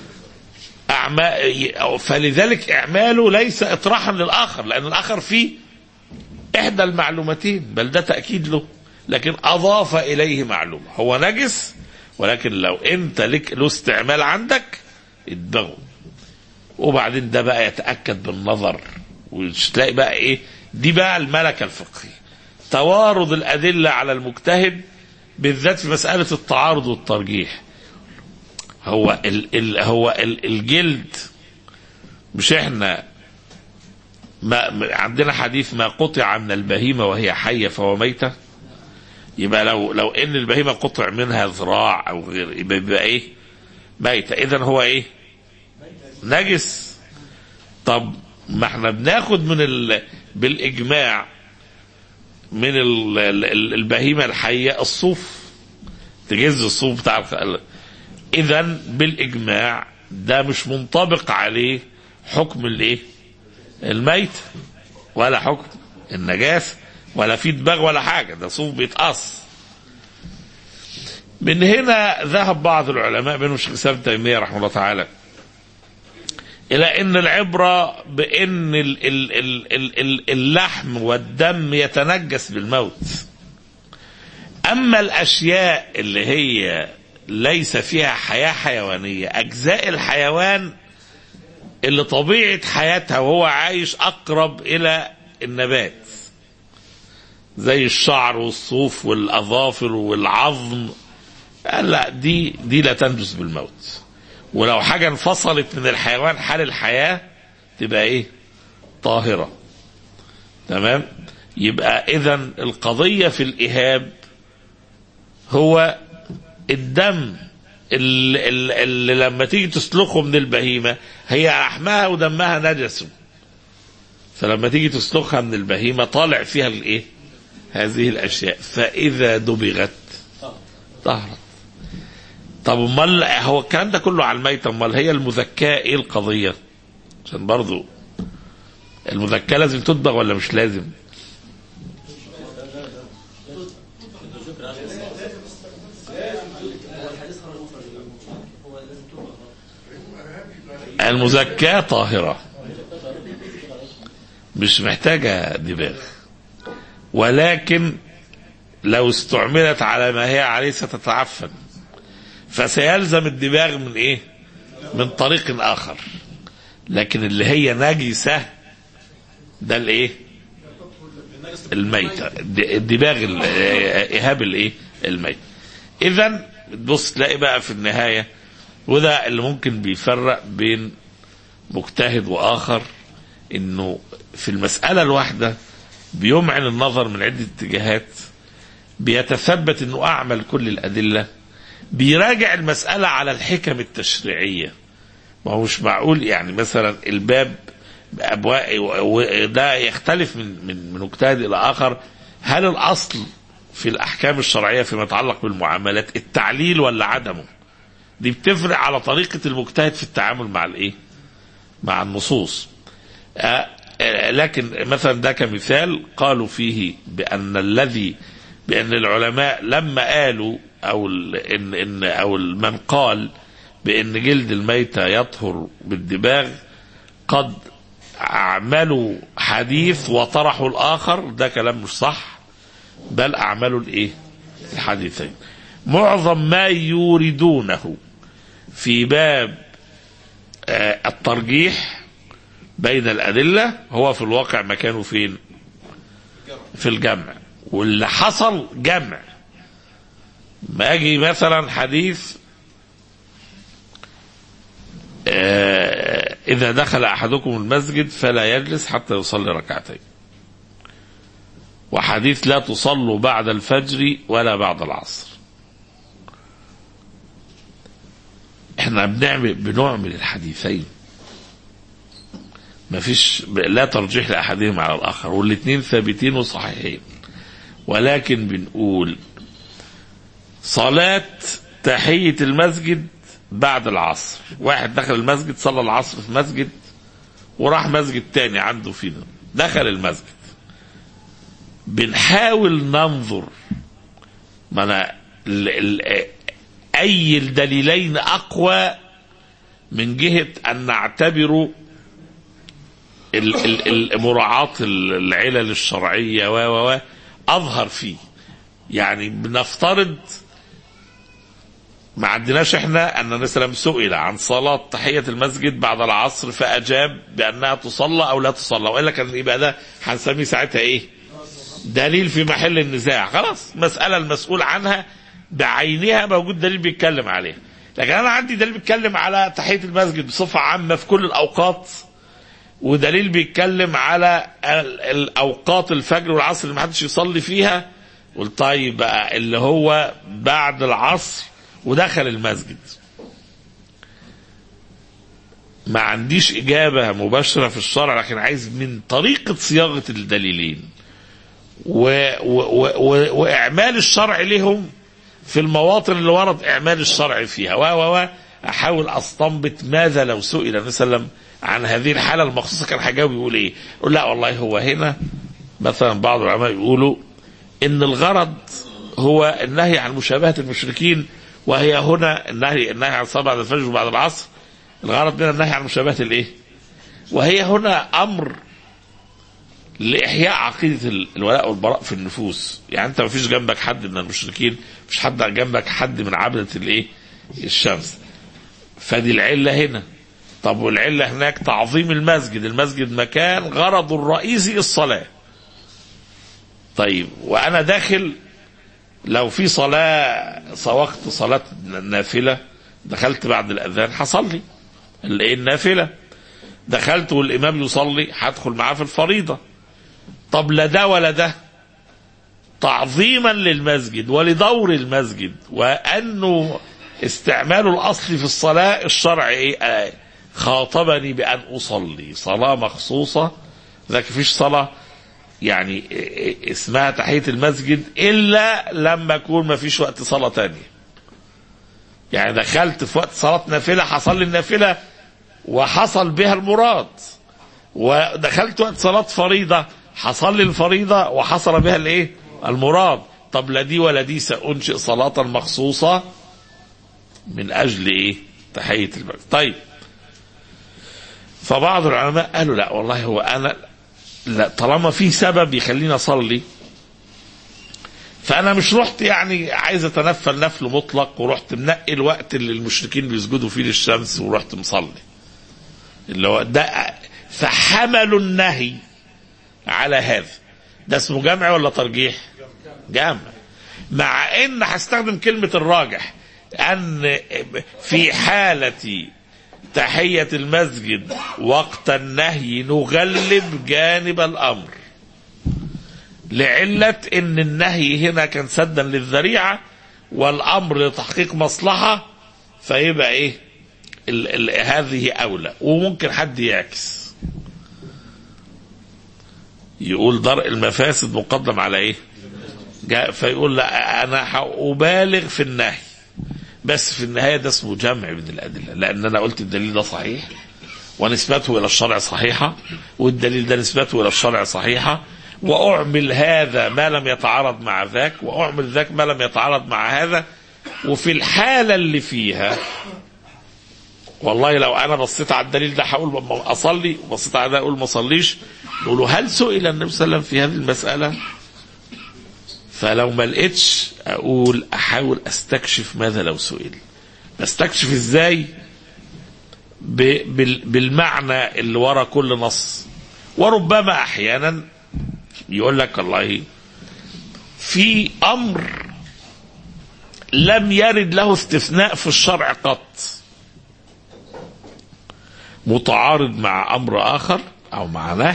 أعما... فلذلك اعماله ليس اطراحا للاخر لان الاخر فيه احدى المعلومتين بل ده تاكيد له لكن اضاف اليه معلومه هو نجس ولكن لو انت لك له استعمال عندك اتبغه وبعدين ده بقى يتاكد بالنظر وتلاقي بقى ايه دي بقى الملكه الفقهيه توارد الادله على المجتهد بالذات في مساله التعارض والترجيح هو ال ال هو ال الجلد مش احنا ما ما- عندنا حديث ما قطع من البهيمه وهي حيه فهو ميته يبقى لو لو ان البهيمه قطع منها ذراع او غير يبقى, يبقى ايه ميته اذا هو ايه نجس طب ما احنا بناخد من ال... بالاجماع من ال... ال- البهيمه الحيه الصوف تجز الصوف بتاع الخ... اذا بالاجماع ده مش منطبق عليه حكم الايه الميت ولا حكم النجاسه ولا في دماغ ولا حاجه ده صوف بيتقص من هنا ذهب بعض العلماء منهم الشيخ الاسلام ابن تيميه رحمه الله تعالى الى ان العبره بان ال- ال- ال- ال- ال- اللحم والدم يتنجس بالموت اما الاشياء اللي هي ليس فيها حياه حيوانيه اجزاء الحيوان اللي طبيعه حياتها وهو عايش اقرب الى النبات زي الشعر والصوف والاظافر والعظم قال لا دي دي لا تنجس بالموت ولو حاجه انفصلت من الحيوان حال الحياه تبقى ايه طاهره تمام يبقى اذا القضيه في الاهاب هو الدم اللي, اللي, اللي لما تيجي تسلخه من البهيمة هي لحمها ودمها نجس فلما تيجي تسلخها من البهيمة طالع فيها الايه هذه الاشياء فاذا دبغت طهرت طب امال هو الكلام ده كله على الميتة امال هي المذكاة ايه القضية عشان برضو المذكاة لازم تدبغ ولا مش لازم المزكاة طاهرة مش محتاجة دباغ ولكن لو استعملت على ما هي عليه ستتعفن فسيلزم الدباغ من ايه من طريق اخر لكن اللي هي نجسة ده الايه الميتة الدباغ ال- ايهاب الايه الميت اذا تبص تلاقي بقى في النهاية وده اللي ممكن بيفرق بين مجتهد واخر انه في المسألة الواحدة بيمعن النظر من عدة اتجاهات بيتثبت انه اعمل كل الادله بيراجع المساله على الحكم التشريعيه ما هو مش معقول يعني مثلا الباب ابواب ده يختلف من من من مجتهد الى اخر هل الاصل في الاحكام الشرعيه فيما يتعلق بالمعاملات التعليل ولا عدمه دي بتفرق على طريقه المجتهد في التعامل مع الايه مع النصوص آه، آه، لكن مثلا ده كمثال قالوا فيه بأن الذي بأن العلماء لما قالوا أو ال- إن إن أو من قال بأن جلد الميتة يطهر بالدباغ قد أعملوا حديث وطرحوا الآخر ده كلام مش صح بل أعملوا الإيه؟ الحديثين معظم ما يوردونه في باب آه، الترجيح بين الأدلة هو في الواقع مكانه فين في الجمع واللي حصل جمع ما أجي مثلا حديث آه، إذا دخل أحدكم المسجد فلا يجلس حتى يصلي ركعتين وحديث لا تصلوا بعد الفجر ولا بعد العصر احنا بنعمل بنعمل الحديثين ما فيش لا ترجيح لاحدهما على الاخر والاثنين ثابتين وصحيحين ولكن بنقول صلاة تحية المسجد بعد العصر واحد دخل المسجد صلى العصر في مسجد وراح مسجد تاني عنده فينا دخل المسجد بنحاول ننظر ما أنا ال ال أي الدليلين أقوى من جهة أن نعتبر ال- ال- ال- مراعاة العلل الشرعية و و و أظهر فيه يعني بنفترض ما عندناش احنا ان النبي صلى الله عليه وسلم سئل عن صلاه تحيه المسجد بعد العصر فاجاب بانها تصلى او لا تصلى والا كان يبقى ده هنسميه ساعتها ايه؟ دليل في محل النزاع خلاص مساله المسؤول عنها بعينها موجود دليل بيتكلم عليها لكن انا عندي دليل بيتكلم على تحيه المسجد بصفه عامه في كل الاوقات ودليل بيتكلم على ال- الاوقات الفجر والعصر اللي ما حدش يصلي فيها قلت طيب بقى اللي هو بعد العصر ودخل المسجد ما عنديش إجابة مباشرة في الشرع لكن عايز من طريقة صياغة الدليلين و و و و وإعمال الشرع لهم في المواطن اللي ورد إعمال الشرع فيها و و و أحاول أستنبط ماذا لو سئل النبي صلى الله عليه وسلم عن هذه الحالة المخصوصة كان هيجاوب يقول إيه؟ يقول لا والله هو هنا مثلا بعض العلماء يقولوا إن الغرض هو النهي عن مشابهة المشركين وهي هنا النهي النهي عن صلاة بعد الفجر وبعد العصر الغرض من النهي عن مشابهة الايه؟ وهي هنا امر لاحياء عقيده ال- الولاء والبراء في النفوس، يعني انت ما فيش جنبك حد من المشركين، مش حد جنبك حد من عبده الايه؟ الشمس. فدي العله هنا. طب والعله هناك تعظيم المسجد، المسجد مكان غرضه الرئيسي الصلاه. طيب وانا داخل لو في صلاة وقت صلاة نافلة دخلت بعد الأذان هصلي الايه النافلة دخلت والإمام يصلي هدخل معاه في الفريضة طب لا ده ولا ده تعظيما للمسجد ولدور المسجد وأنه استعماله الاصلي في الصلاه الشرع ايه آه خاطبني بان اصلي صلاه مخصوصه ذاك فيش صلاه يعني اسمها تحيه المسجد الا لما يكون ما فيش وقت صلاه تانية يعني دخلت في وقت صلاه نافله حصل لي النافله وحصل بها المراد ودخلت وقت صلاه فريضه حصل لي الفريضه وحصل بها الايه المراد طب لا دي ولا دي سانشئ صلاه مخصوصه من اجل ايه تحيه المسجد طيب فبعض العلماء قالوا لا والله هو انا لا طالما في سبب يخليني اصلي فانا مش رحت يعني عايز اتنفل نفل مطلق ورحت منقي الوقت اللي المشركين بيسجدوا فيه للشمس ورحت مصلي اللي هو ده فحملوا النهي على هذا ده اسمه جمع ولا ترجيح جمع مع ان هستخدم كلمة الراجح ان في حالة تحية المسجد وقت النهي نغلب جانب الامر لعلة ان النهي هنا كان سدا للذريعة والامر لتحقيق مصلحة فيبقى ايه ال ال هذه اولى وممكن حد يعكس يقول درء المفاسد مقدم على ايه جاء فيقول لا انا ابالغ في النهي بس في النهايه ده اسمه جمع من الادله لان انا قلت الدليل ده صحيح ونسبته الى الشرع صحيحه والدليل ده نسبته الى الشرع صحيحه واعمل هذا ما لم يتعارض مع ذاك واعمل ذاك ما لم يتعارض مع هذا وفي الحاله اللي فيها والله لو انا بصيت على الدليل ده هقول اصلي وبصيت على ده اقول ما اصليش يقولوا هل سئل النبي صلى الله عليه وسلم في هذه المساله فلو ما لقيتش اقول احاول استكشف ماذا لو سئل استكشف ازاي ب- بال- بالمعنى اللي ورا كل نص وربما احيانا يقول لك والله في امر لم يرد له استثناء في الشرع قط متعارض مع امر اخر او مع نهي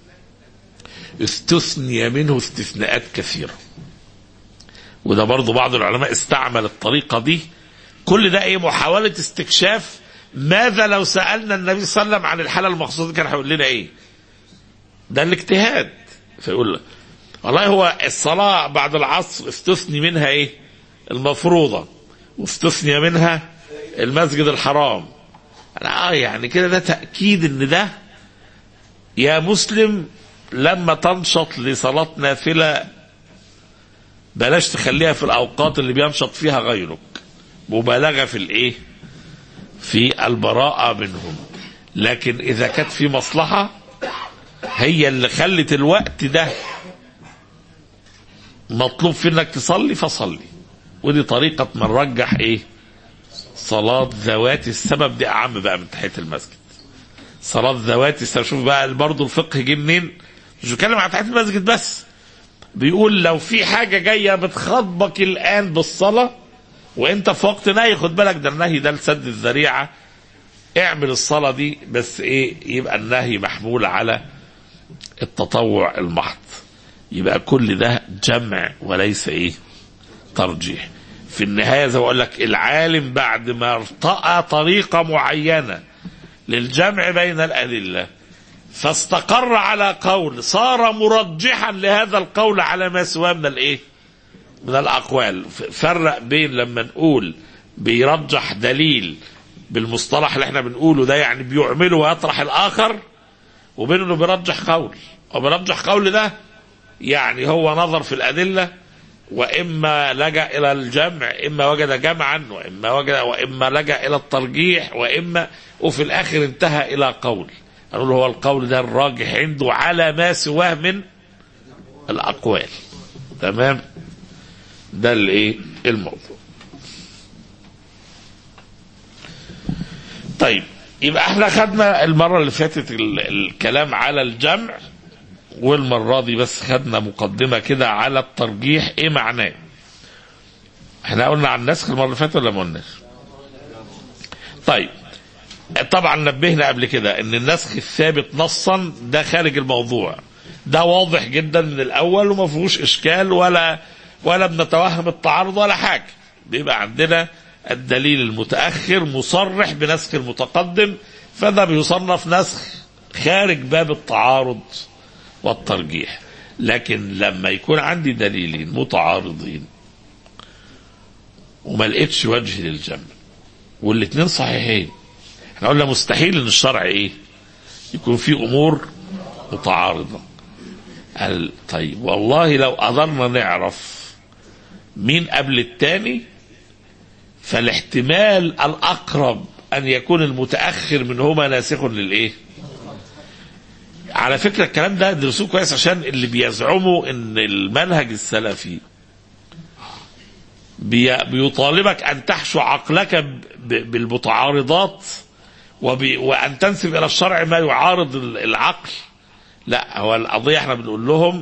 استثني منه استثناءات كثيره وده برضو بعض العلماء استعمل الطريقه دي كل ده ايه محاوله استكشاف ماذا لو سالنا النبي صلى الله عليه وسلم عن الحاله المخصوصه دي كان هيقول لنا ايه ده الاجتهاد فيقول لك والله هو الصلاه بعد العصر استثني منها ايه المفروضه واستثني منها المسجد الحرام أنا اه يعني كده ده تاكيد ان ده يا مسلم لما تنشط لصلاه نافله بلاش تخليها في الاوقات اللي بينشط فيها غيرك مبالغه في الايه في البراءه منهم لكن اذا كانت في مصلحه هي اللي خلت الوقت ده مطلوب في انك تصلي فصلي ودي طريقه من رجح ايه صلاه ذوات السبب دي اعم بقى من تحيه المسجد صلاه ذوات السبب شوف بقى برضه الفقه جه منين مش بتكلم عن تحيه المسجد بس بيقول لو في حاجه جايه بتخاطبك الان بالصلاه وانت في وقت نهي خد بالك ده النهي ده لسد الذريعه اعمل الصلاه دي بس ايه يبقى النهي محمول على التطوع المحض يبقى كل ده جمع وليس ايه ترجيح في النهايه زي ما اقول لك العالم بعد ما ارتأى طريقه معينه للجمع بين الادله فاستقر على قول صار مرجحا لهذا القول على ما سواه من الايه من الاقوال ف- فرق بين لما نقول بيرجح دليل بالمصطلح اللي احنا بنقوله ده يعني بيعمله ويطرح الاخر وبين انه بيرجح قول وبيرجح قول ده يعني هو نظر في الادله واما لجا الى الجمع اما وجد جمعا واما وجد واما لجا الى الترجيح واما وفي الاخر انتهى الى قول نقول هو القول ده الراجح عنده على ما سواه من الاقوال تمام ده الايه الموضوع طيب يبقى احنا خدنا المره اللي فاتت ال- الكلام على الجمع والمره دي بس خدنا مقدمه كده على الترجيح ايه معناه احنا قلنا عن النسخ المره اللي فاتت ولا ما قلناش طيب طبعا نبهنا قبل كده ان النسخ الثابت نصا ده خارج الموضوع ده واضح جدا من الاول وما فيهوش اشكال ولا ولا بنتوهم التعارض ولا حاجه بيبقى عندنا الدليل المتأخر مصرح بنسخ المتقدم فده بيصنف نسخ خارج باب التعارض والترجيح لكن لما يكون عندي دليلين متعارضين وما لقيتش وجه للجمع والاثنين صحيحين احنا قلنا مستحيل ان الشرع ايه يكون في امور متعارضه قال طيب والله لو قدرنا نعرف مين قبل التاني فالاحتمال الاقرب ان يكون المتاخر منهما ناسخ للايه على فكره الكلام ده ادرسوه كويس عشان اللي بيزعموا ان المنهج السلفي بي- بيطالبك ان تحشو عقلك ب- ب- بالمتعارضات وب- وان تنسب الى الشرع ما يعارض ال- العقل لا هو القضيه احنا بنقول لهم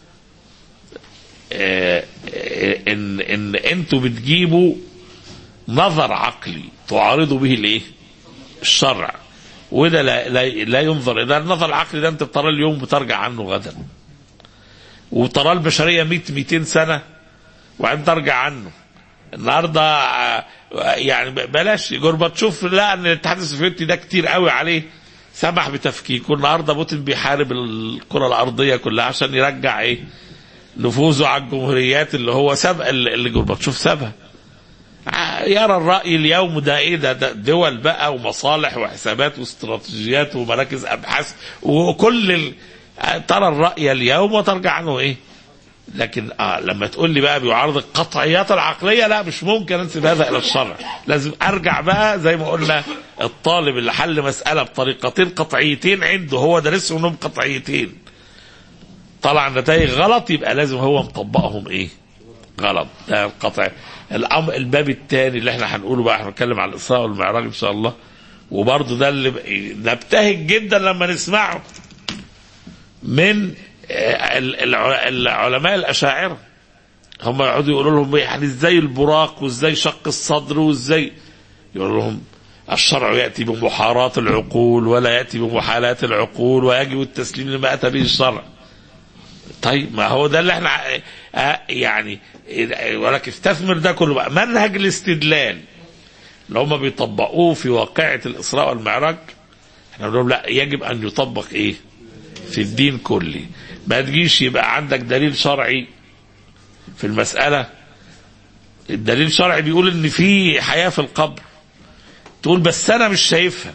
آه، آه، ان ان انتوا بتجيبوا نظر عقلي تعارضوا به الايه؟ الشرع وده لا, لا, لا ينظر الى النظر العقلي ده انت بتراه اليوم بترجع عنه غدا وتراه البشريه 100 200 سنه وبعدين ترجع عنه النهارده آه، يعني ب- بلاش جورباتشوف لا ان الاتحاد السوفيتي ده كتير قوي عليه سمح بتفكيكه النهارده بوتين بيحارب الكره الارضيه كلها عشان يرجع ايه نفوذه على الجمهوريات اللي هو ساب اللي جورباتشوف سابها ع- يرى الرأي اليوم ده ايه ده, ده دول بقى ومصالح وحسابات واستراتيجيات ومراكز ابحاث وكل ال... ترى الرأي اليوم وترجع عنه ايه لكن آه لما تقول لي بقى بيعارض القطعيات العقليه لا مش ممكن انسب هذا الى الشرع لازم ارجع بقى زي ما قلنا الطالب اللي حل مساله بطريقتين قطعيتين عنده هو دارسهم انهم قطعيتين طلع نتائج غلط يبقى لازم هو مطبقهم ايه غلط ده القطع الامر الباب الثاني اللي احنا هنقوله بقى احنا بنتكلم على الاسراء والمعراج ان شاء الله وبرضه ده اللي ب- نبتهج جدا لما نسمعه من آه، ال- الع- العلماء الاشاعره هم يقعدوا يقولوا لهم يعني ازاي البراق وازاي شق الصدر وازاي يقول لهم الشرع ياتي بمحاراة العقول ولا ياتي بمحالات العقول ويجب التسليم لما اتى به الشرع طيب ما هو ده اللي احنا آه، يعني آه، ولكن استثمر ده كله بقى منهج الاستدلال اللي هم بيطبقوه في واقعة الإسراء والمعراج احنا بنقول لا يجب أن يطبق إيه في الدين كله ما تجيش يبقى عندك دليل شرعي في المسألة الدليل الشرعي بيقول إن في حياة في القبر تقول بس أنا مش شايفها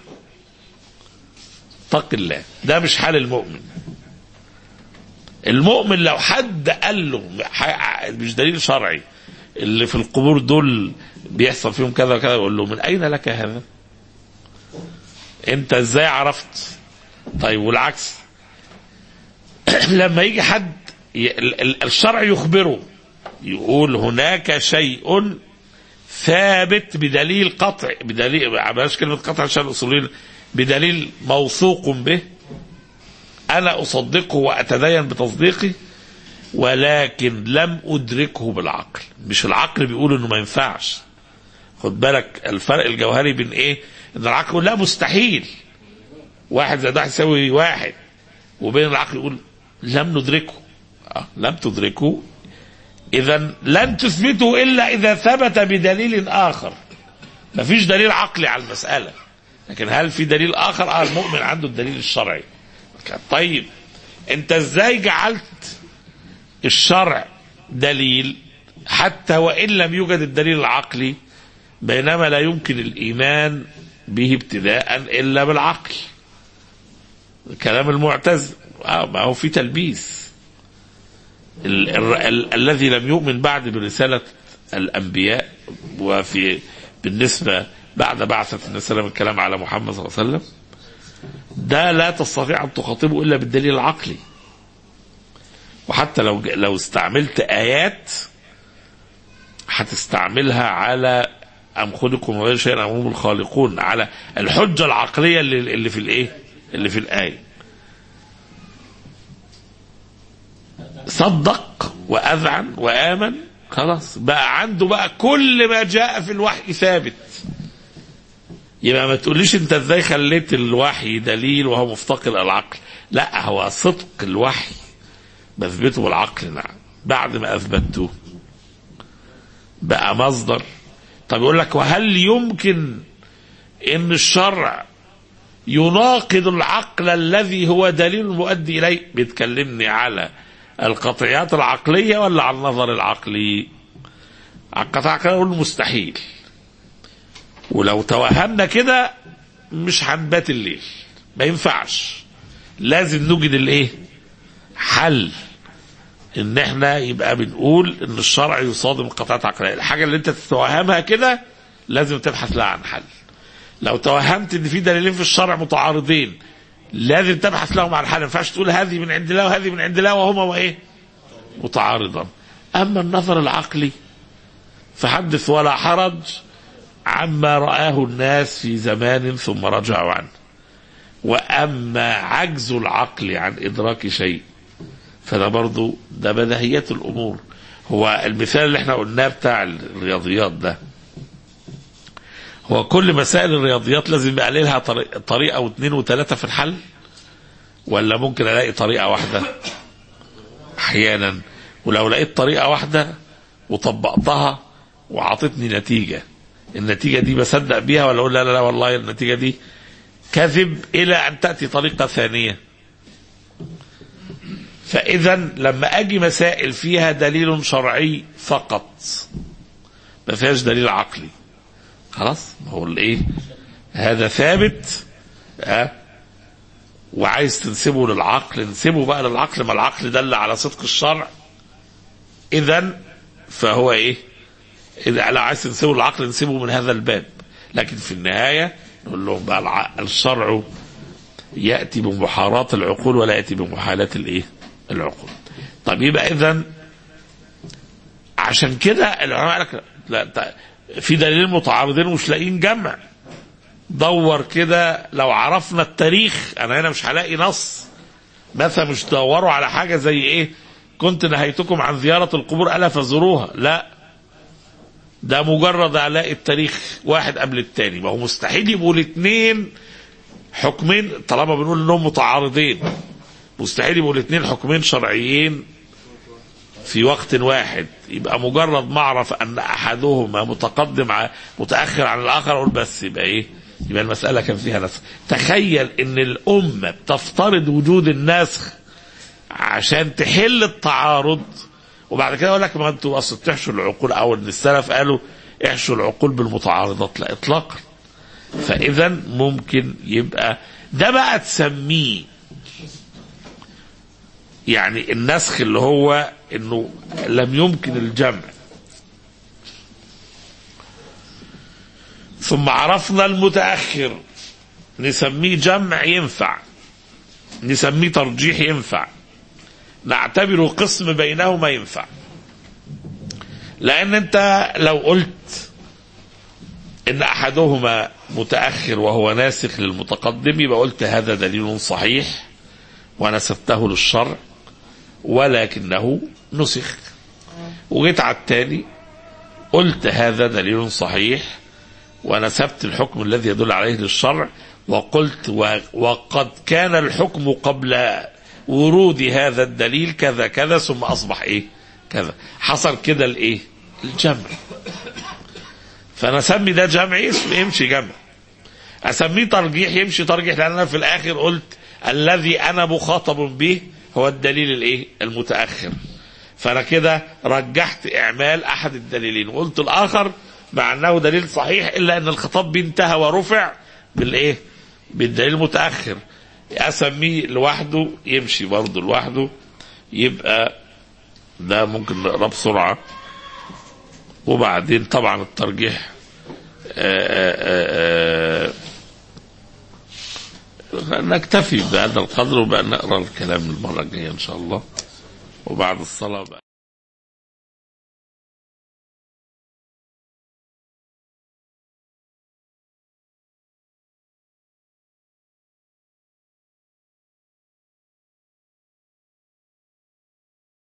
اتق الله ده مش حال المؤمن المؤمن لو حد قال له ح- مش دليل شرعي اللي في القبور دول بيحصل فيهم كذا وكذا يقول له من اين لك هذا؟ انت ازاي عرفت؟ طيب والعكس لما يجي حد ي- ال- ال- الشرع يخبره يقول هناك شيء ثابت بدليل قطع بدليل بلاش كلمه قطع عشان الاصوليين بدليل موثوق به انا اصدقه واتدين بتصديقه ولكن لم ادركه بالعقل مش العقل بيقول انه ما ينفعش خد بالك الفرق الجوهري بين ايه ان العقل يقول لا مستحيل واحد زائد واحد يساوي واحد وبين العقل يقول لم ندركه آه لم تدركه اذا لن تثبته الا اذا ثبت بدليل اخر مفيش دليل عقلي على المساله لكن هل في دليل اخر اه المؤمن عنده الدليل الشرعي طيب انت ازاي جعلت الشرع دليل حتى وان لم يوجد الدليل العقلي بينما لا يمكن الايمان به ابتداء الا بالعقل كلام المعتزل آه ما هو في تلبيس ال- ال- ال- الذي لم يؤمن بعد برسالة الأنبياء وفي بالنسبة بعد بعثة النبي صلى الله عليه وسلم الكلام على محمد صلى الله عليه وسلم ده لا تستطيع أن تخاطبه إلا بالدليل العقلي وحتى لو لو استعملت آيات هتستعملها على أم خلقوا من غير شيء أم هم الخالقون على الحجة العقلية اللي, اللي في الإيه؟ اللي في الآية صدق واذعن وامن خلاص بقى عنده بقى كل ما جاء في الوحي ثابت يبقى ما تقوليش انت ازاي خليت الوحي دليل وهو مفتقر الى العقل لا هو صدق الوحي بثبته بالعقل نعم بعد ما اثبته بقى مصدر طب يقول لك وهل يمكن ان الشرع يناقض العقل الذي هو دليل مؤدي اليه بتكلمني على القطعيات العقليه ولا على النظر العقلي على القطع العقلية نقول مستحيل ولو توهمنا كده مش هنبات الليل ما ينفعش لازم نوجد الايه حل ان احنا يبقى بنقول ان الشرع يصادم القطعات العقليه الحاجه اللي انت تتوهمها كده لازم تبحث لها عن حل لو توهمت ان في دليلين في الشرع متعارضين لازم تبحث لهم عن حل ما ينفعش تقول هذه من عند الله وهذه من عند الله وهما وايه متعارضان اما النظر العقلي فحدث ولا حرج عما رآه الناس في زمان ثم رجعوا عنه وأما عجز العقل عن إدراك شيء فده برضو ده بديهيات الأمور هو المثال اللي احنا قلناه بتاع الرياضيات ده هو كل مسائل الرياضيات لازم يبقى لها طريق- طريقة واثنين وثلاثة في الحل ولا ممكن ألاقي طريقة واحدة أحيانا ولو لقيت طريقة واحدة وطبقتها وعطتني نتيجة النتيجة دي بصدق بيها ولا أقول لا لا لا والله النتيجة دي كذب إلى أن تأتي طريقة ثانية فإذا لما أجي مسائل فيها دليل شرعي فقط ما فيهاش دليل عقلي خلاص ما هو الايه هذا ثابت ها وعايز تنسبه للعقل انسبه بقى للعقل ما العقل دل على صدق الشرع اذا فهو ايه اذا لو عايز تنسبه للعقل انسبه من هذا الباب لكن في النهايه نقول لهم بقى الع- الشرع ياتي بمحارات العقول ولا ياتي بمحالات الايه العقول طب يبقى اذا عشان كده العلماء قال لك لا ت- في دليلين متعارضين ومش لاقيين جمع دور كده لو عرفنا التاريخ انا هنا مش هلاقي نص مثلا مش تدوروا على حاجه زي ايه كنت نهيتكم عن زياره القبور الا فزوروها لا ده مجرد الاقي التاريخ واحد قبل التاني ما هو مستحيل يبقوا الاثنين حكمين طالما بنقول انهم متعارضين مستحيل يبقوا الاثنين حكمين شرعيين في وقت واحد يبقى مجرد ما اعرف ان احدهما متقدم ع- متاخر عن الاخر اقول بس يبقى ايه يبقى المساله كان فيها نسخ تخيل ان الامه بتفترض وجود النسخ عشان تحل التعارض وبعد كده يقول لك ما انتوا اصل تحشوا العقول او ان السلف قالوا احشوا العقول بالمتعارضات لا اطلاقا فاذا ممكن يبقى ده بقى تسميه يعني النسخ اللي هو انه لم يمكن الجمع ثم عرفنا المتاخر نسميه جمع ينفع نسميه ترجيح ينفع نعتبره قسم بينهما ينفع لان انت لو قلت ان احدهما متاخر وهو ناسخ للمتقدم يبقى قلت هذا دليل صحيح ونسبته للشرع ولكنه نسخ وجيت على التاني قلت هذا دليل صحيح ونسبت الحكم الذي يدل عليه للشرع وقلت و- وقد كان الحكم قبل ورود هذا الدليل كذا كذا ثم اصبح ايه كذا حصل كده الايه الجمع فانا اسمي ده جمع اسم يمشي جمع اسميه ترجيح يمشي ترجيح لان انا في الاخر قلت الذي انا مخاطب به هو الدليل الايه المتاخر فانا كده رجحت اعمال احد الدليلين وقلت الاخر مع انه دليل صحيح الا ان الخطاب بيه انتهى ورفع بالايه بالدليل المتاخر اسميه لوحده يمشي برضه لوحده يبقى ده ممكن نقراه بسرعه وبعدين طبعا الترجيح آآ آآ آآ نكتفي بهذا القدر وبقى نقرا الكلام المره الجايه ان شاء الله وبعد الصلاه بقى